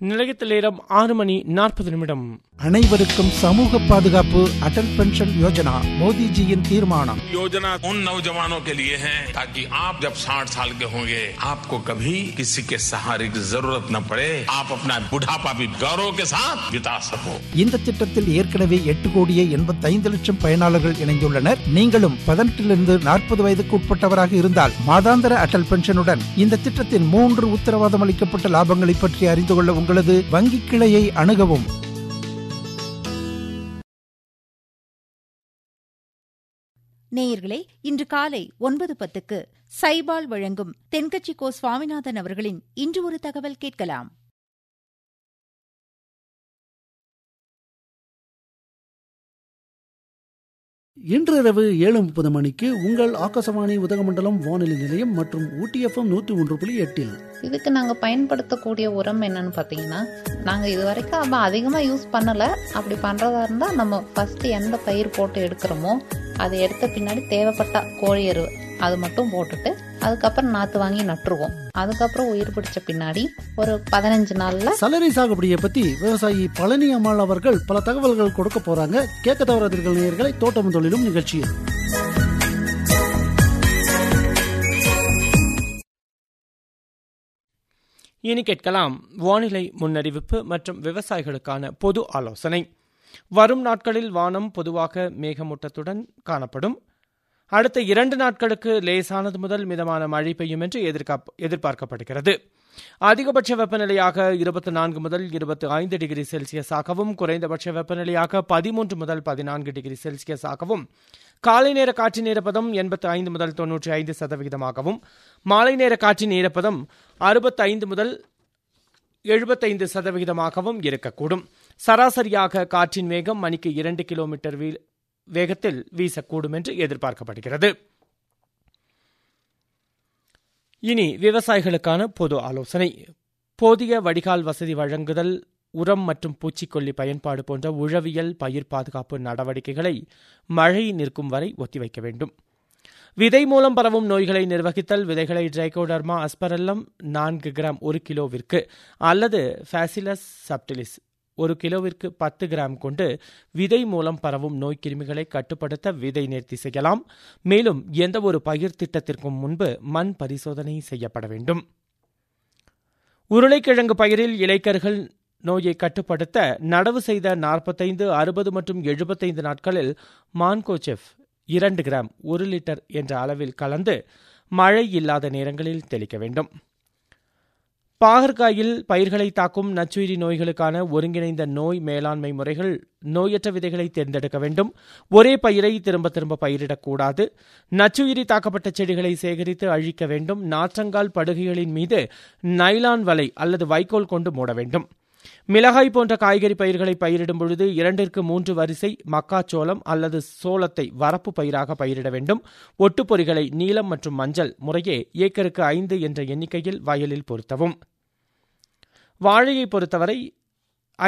நிலையத்தில் நேரம் ஆறு மணி நாற்பது நிமிடம் அனைவருக்கும் சமூக பாதுகாப்பு அடல் பென்ஷன் யோஜனா மோடிஜியின் தீர்மானம் योजना उन नौजवानों के लिए है ताकि आप जब 60 साल के होंगे आपको कभी किसी के सहारे की जरूरत न पड़े आप अपना बुढ़ापा भी गौरव के साथ बिता सको இந்த திட்டத்தில் ஏற்கனவே எட்டு கோடியே எண்பத்தைந்து லட்சம் பயனாளர்கள் இணைந்துள்ளனர் நீங்களும் பதினெட்டிலிருந்து நாற்பது வயதுக்கு உட்பட்டவராக இருந்தால் மாதாந்திர அடல் பென்ஷனுடன் இந்த திட்டத்தின் மூன்று உத்தரவாதம் அளிக்கப்பட்ட லாபங்களை பற்றி அறிந்து கொள்ள உங்களது வங்கி கிளையை அணுகவும் நேயர்களே இன்று காலை ஒன்பது பத்துக்கு சைபால் வழங்கும் தென்கட்சி கோ சுவாமிநாதன் அவர்களின் இன்று ஒரு தகவல் கேட்கலாம் இன்று இரவு ஏழு முப்பது மணிக்கு உங்கள் ஆகாசவாணி உதகமண்டலம் வானொலி நிலையம் மற்றும் ஊட்டி எஃப்எம் நூற்றி ஒன்று புள்ளி எட்டில் இதுக்கு நாங்கள் பயன்படுத்தக்கூடிய உரம் என்னன்னு பார்த்தீங்கன்னா நாங்கள் இது வரைக்கும் நம்ம அதிகமாக யூஸ் பண்ணலை அப்படி பண்ணுறதா இருந்தால் நம்ம ஃபஸ்ட்டு எந்த பயிர் போட்டு எடுக்கிறோமோ அதை எடுத்த பின்னாடி தேவைப்பட்ட கோழி எரு அது மட்டும் போட்டுட்டு அதுக்கப்புறம் நாற்று வாங்கி நட்டுருவோம் அதுக்கப்புறம் உயிர் பிடிச்ச பின்னாடி ஒரு பதினஞ்சு நாளில் சலரி சாகுபடியை பத்தி விவசாயி பழனி அம்மாள் அவர்கள் பல தகவல்கள் கொடுக்க போறாங்க கேட்க தவறாதீர்கள் நேயர்களை தோட்டம் தொழிலும் நிகழ்ச்சியில் இனி கேட்கலாம் வானிலை முன்னறிவிப்பு மற்றும் விவசாயிகளுக்கான பொது ஆலோசனை வரும் நாட்களில் வானம் பொதுவாக மேகமூட்டத்துடன் காணப்படும் அடுத்த இரண்டு நாட்களுக்கு லேசானது முதல் மிதமான மழை பெய்யும் என்று எதிர்காப்- எதிர்பார்க்கப்படுகிறது அதிகபட்ச வெப்பநிலையாக இருபத்தி நான்கு முதல் இருபத்தி ஐந்து டிகிரி செல்சியஸாகவும் குறைந்தபட்ச வெப்பநிலையாக பதிமூன்று முதல் பதினான்கு டிகிரி செல்சியஸாகவும் காலை நேர காற்றின் ஈரப்பதம் எண்பத்தி ஐந்து முதல் தொன்னூற்றி ஐந்து சதவிகிதமாகவும் மாலை நேர காற்றின் ஈரப்பதம் அறுபத்தைந்து முதல் எழுபத்தைந்து சதவிகிதமாகவும் இருக்கக்கூடும் சராசரியாக காற்றின் வேகம் மணிக்கு இரண்டு கிலோமீட்டர் வீ- வேகத்தில் வீசக்கூடும் என்று எதிர்பார்க்கப்படுகிறது இனி விவசாயிகளுக்கான பொது ஆலோசனை போதிய வடிகால் வசதி வழங்குதல் உரம் மற்றும் பூச்சிக்கொல்லி பயன்பாடு போன்ற உழவியல் பயிர் பாதுகாப்பு நடவடிக்கைகளை மழை நிற்கும் வரை ஒத்திவைக்க வேண்டும் விதை மூலம் பரவும் நோய்களை நிர்வகித்தல் விதைகளை ட்ரைகோடர்மா அஸ்பரல்லம் நான்கு கிராம் ஒரு கிலோவிற்கு அல்லது ஃபேசிலஸ் சப்டிலிஸ் ஒரு கிலோவிற்கு பத்து கிராம் கொண்டு விதை மூலம் பரவும் நோய் கிருமிகளை கட்டுப்படுத்த விதை நேர்த்தி செய்யலாம் மேலும் எந்த ஒரு பயிர் திட்டத்திற்கும் முன்பு மண் பரிசோதனை செய்யப்பட வேண்டும் உருளைக்கிழங்கு பயிரில் இலைக்கர்கள் நோயை கட்டுப்படுத்த நடவு செய்த நாற்பத்தைந்து அறுபது மற்றும் எழுபத்தைந்து நாட்களில் மான்கோச்செஃப் இரண்டு கிராம் ஒரு லிட்டர் என்ற அளவில் கலந்து மழை இல்லாத நேரங்களில் தெளிக்க வேண்டும் பாகற்காயில் பயிர்களை தாக்கும் நச்சுயிரி நோய்களுக்கான ஒருங்கிணைந்த நோய் மேலாண்மை முறைகள் நோயற்ற விதைகளை தேர்ந்தெடுக்க வேண்டும் ஒரே பயிரை திரும்ப திரும்ப பயிரிடக்கூடாது நச்சுயிரி தாக்கப்பட்ட செடிகளை சேகரித்து அழிக்க வேண்டும் நாற்றங்கால் படுகைகளின் மீது நைலான் வலை அல்லது வைக்கோல் கொண்டு மூட வேண்டும் மிளகாய் போன்ற காய்கறி பயிர்களை பயிரிடும் பொழுது இரண்டிற்கு மூன்று வரிசை மக்காச்சோளம் அல்லது சோளத்தை வரப்பு பயிராக பயிரிட வேண்டும் ஒட்டுப்பொறிகளை நீலம் மற்றும் மஞ்சள் முறையே ஏக்கருக்கு ஐந்து என்ற எண்ணிக்கையில் வயலில் பொருத்தவும் வாழையை பொறுத்தவரை